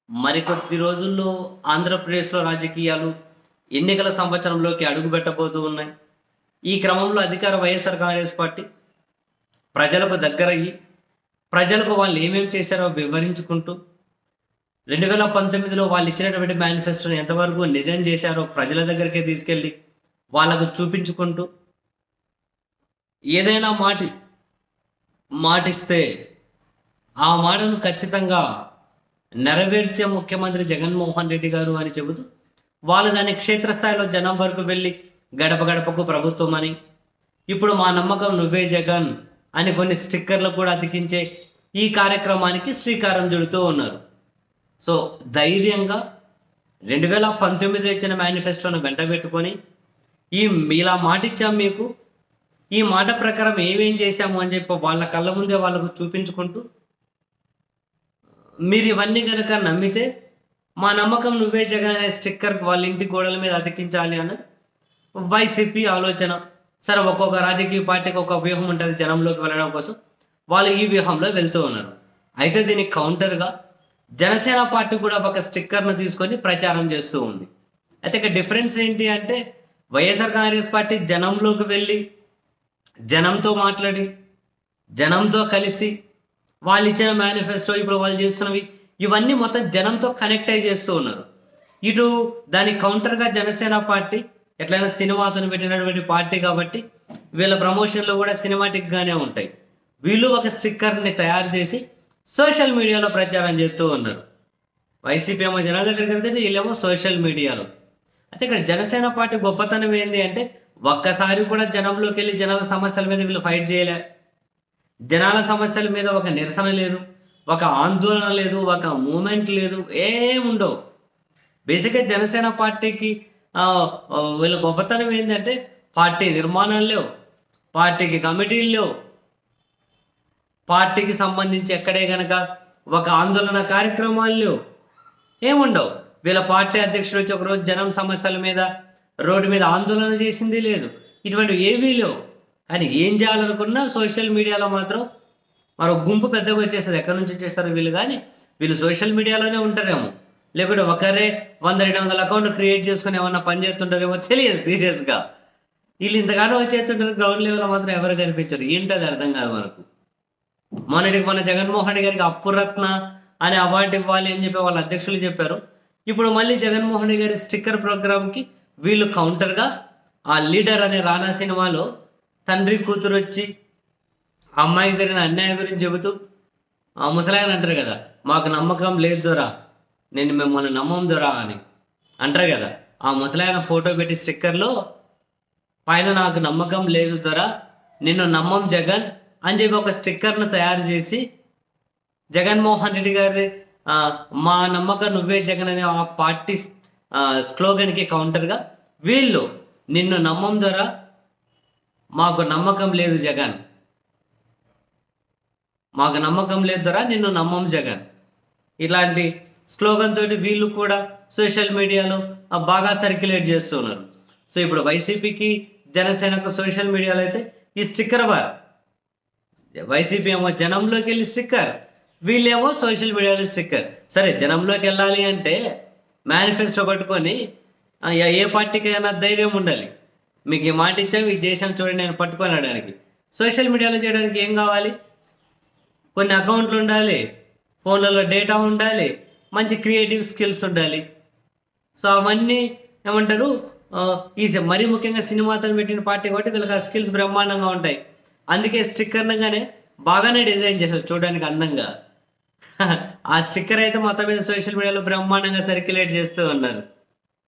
మరికొద్ది రోజుల్లో ఆంధ్రప్రదేశ్లో రాజకీయాలు ఎన్నికల సంవత్సరంలోకి అడుగు పెట్టబోతూ ఉన్నాయి ఈ క్రమంలో అధికార వైఎస్ఆర్ కాంగ్రెస్ పార్టీ ప్రజలకు దగ్గరయ్యి ప్రజలకు వాళ్ళు ఏమేమి చేశారో వివరించుకుంటూ రెండు వేల పంతొమ్మిదిలో వాళ్ళు ఇచ్చినటువంటి మేనిఫెస్టోని ఎంతవరకు నిజం చేశారో ప్రజల దగ్గరికే తీసుకెళ్ళి వాళ్ళకు చూపించుకుంటూ ఏదైనా మాటి మాటిస్తే ఆ మాటను ఖచ్చితంగా నెరవేర్చే ముఖ్యమంత్రి జగన్మోహన్ రెడ్డి గారు అని చెబుతూ వాళ్ళు దాన్ని క్షేత్రస్థాయిలో జనం వరకు వెళ్ళి గడప గడపకు ప్రభుత్వం అని ఇప్పుడు మా నమ్మకం నువ్వే జగన్ అని కొన్ని స్టిక్కర్లు కూడా అతికించే ఈ కార్యక్రమానికి శ్రీకారం చుడుతూ ఉన్నారు సో ధైర్యంగా రెండు వేల పంతొమ్మిదిలో ఇచ్చిన మేనిఫెస్టోను వెంట పెట్టుకొని ఈ ఇలా మాట ఇచ్చాం మీకు ఈ మాట ప్రకారం ఏమేం చేశాము అని చెప్పి వాళ్ళ కళ్ళ ముందే వాళ్ళకు చూపించుకుంటూ మీరు ఇవన్నీ కనుక నమ్మితే మా నమ్మకం నువ్వే జగన్ అనే స్టిక్కర్ వాళ్ళ ఇంటి గోడల మీద అతికించాలి అన్నది వైసీపీ ఆలోచన సరే ఒక్కొక్క రాజకీయ పార్టీకి ఒక వ్యూహం ఉంటుంది జనంలోకి వెళ్ళడం కోసం వాళ్ళు ఈ వ్యూహంలో వెళ్తూ ఉన్నారు అయితే దీనికి కౌంటర్గా జనసేన పార్టీ కూడా ఒక స్టిక్కర్ను తీసుకొని ప్రచారం చేస్తూ ఉంది అయితే ఇక డిఫరెన్స్ ఏంటి అంటే వైఎస్ఆర్ కాంగ్రెస్ పార్టీ జనంలోకి వెళ్ళి జనంతో మాట్లాడి జనంతో కలిసి వాళ్ళు ఇచ్చిన మేనిఫెస్టో ఇప్పుడు వాళ్ళు చేస్తున్నవి ఇవన్నీ మొత్తం జనంతో కనెక్ట్ అయి చేస్తూ ఉన్నారు ఇటు దానికి కౌంటర్గా జనసేన పార్టీ ఎట్లయినా సినిమాతో పెట్టినటువంటి పార్టీ కాబట్టి వీళ్ళ ప్రమోషన్లు కూడా సినిమాటిక్గానే ఉంటాయి వీళ్ళు ఒక స్టిక్కర్ని తయారు చేసి సోషల్ మీడియాలో ప్రచారం చేస్తూ ఉన్నారు వైసీపీ ఏమో జనాల దగ్గరికి వెళ్తే వీళ్ళేమో సోషల్ మీడియాలో అయితే ఇక్కడ జనసేన పార్టీ గొప్పతనం ఏంది అంటే ఒక్కసారి కూడా జనంలోకి వెళ్ళి జనాల సమస్యల మీద వీళ్ళు ఫైట్ చేయలే జనాల సమస్యల మీద ఒక నిరసన లేదు ఒక ఆందోళన లేదు ఒక మూమెంట్ లేదు ఏముండవు బేసిక్గా జనసేన పార్టీకి ఆ, ఆ, వీళ్ళ గొప్పతనం ఏంటంటే పార్టీ నిర్మాణాలు లేవు పార్టీకి కమిటీలు లేవు పార్టీకి సంబంధించి ఎక్కడే గనక ఒక ఆందోళన కార్యక్రమాలు లేవు ఏముండవు వీళ్ళ పార్టీ అధ్యక్షుడు వచ్చి ఒకరోజు జనం సమస్యల మీద రోడ్డు మీద ఆందోళన చేసింది లేదు ఇటువంటివి ఏవీ లేవు కానీ ఏం చేయాలనుకున్నా సోషల్ మీడియాలో మాత్రం మరో గుంపు పెద్దగా వచ్చేస్తుంది ఎక్కడి నుంచి వచ్చేస్తారు వీళ్ళు కానీ వీళ్ళు సోషల్ మీడియాలోనే ఉంటారేమో లేకుంటే ఒకరే వంద రెండు వందల అకౌంట్ క్రియేట్ చేసుకుని ఏమన్నా పని చేస్తుంటారేమో తెలియదు సీరియస్గా వీళ్ళు ఇంతగానో వచ్చేస్తుంటారు గ్రౌండ్ లెవెల్ మాత్రం ఎవరు కనిపించరు ఏంటది అర్థం కాదు మనకు మొన్నటికి మన జగన్మోహన్ రెడ్డి గారికి అప్పురత్న అనే అవార్డు ఇవ్వాలి అని చెప్పి వాళ్ళ అధ్యక్షులు చెప్పారు ఇప్పుడు మళ్ళీ జగన్మోహన్ రెడ్డి గారి స్టిక్కర్ ప్రోగ్రామ్కి వీళ్ళు కౌంటర్గా ఆ లీడర్ అనే రానా సినిమాలో తండ్రి కూతురు వచ్చి ఆ అమ్మాయికి జరిగిన అన్యాయం గురించి చెబుతూ ఆ ముసలాయన అంటారు కదా మాకు నమ్మకం లేదు దొరా నేను మిమ్మల్ని నమ్మం దొరా అని అంటారు కదా ఆ ముసలాయన ఫోటో పెట్టి స్టిక్కర్లో పైన నాకు నమ్మకం లేదు దొరా నిన్ను నమ్మం జగన్ అని చెప్పి ఒక స్టిక్కర్ను తయారు చేసి జగన్మోహన్ రెడ్డి గారి ఆ, మా నమ్మకం నువ్వే జగన్ అనే ఆ పార్టీ ఆ, స్లోగన్కి కౌంటర్గా వీళ్ళు నిన్ను నమ్మం ద్వారా మాకు నమ్మకం లేదు జగన్ మాకు నమ్మకం లేదు ద్వారా నిన్ను నమ్మం జగన్ ఇలాంటి స్లోగన్ తోటి వీళ్ళు కూడా సోషల్ మీడియాలో ఆ, బాగా సర్క్యులేట్ చేస్తున్నారు సో ఇప్పుడు వైసీపీకి జనసేనకు సోషల్ మీడియాలో అయితే ఈ స్టిక్కర్ బార్ వైసీపీ ఏమో జనంలోకి వెళ్ళి స్టిక్కర్ వీళ్ళేమో సోషల్ మీడియాలో స్టిక్కర్ సరే జనంలోకి వెళ్ళాలి అంటే మేనిఫెస్టో పట్టుకొని ఆ, ఏ- ఏ పార్టీకి అయినా ధైర్యం ఉండాలి మీకు ఈ మాట ఇచ్చాం ఇది చేసాం చూడండి నేను పట్టుకొని అనడానికి సోషల్ మీడియాలో చేయడానికి ఏం కావాలి కొన్ని అకౌంట్లు ఉండాలి ఫోన్లలో డేటా ఉండాలి మంచి క్రియేటివ్ స్కిల్స్ ఉండాలి సో అవన్నీ ఏమంటారు ఆ, ఈ సి- మరీ ముఖ్యంగా సినిమాతో పెట్టిన పార్టీ కాబట్టి వీళ్ళకి ఆ స్కిల్స్ బ్రహ్మాండంగా ఉంటాయి అందుకే స్టిక్కర్నగానే బాగానే డిజైన్ చేశారు చూడడానికి అందంగా ఆ స్టిక్కర్ అయితే మొత్తం మీద సోషల్ మీడియాలో బ్రహ్మాండంగా సర్క్యులేట్ చేస్తూ ఉన్నారు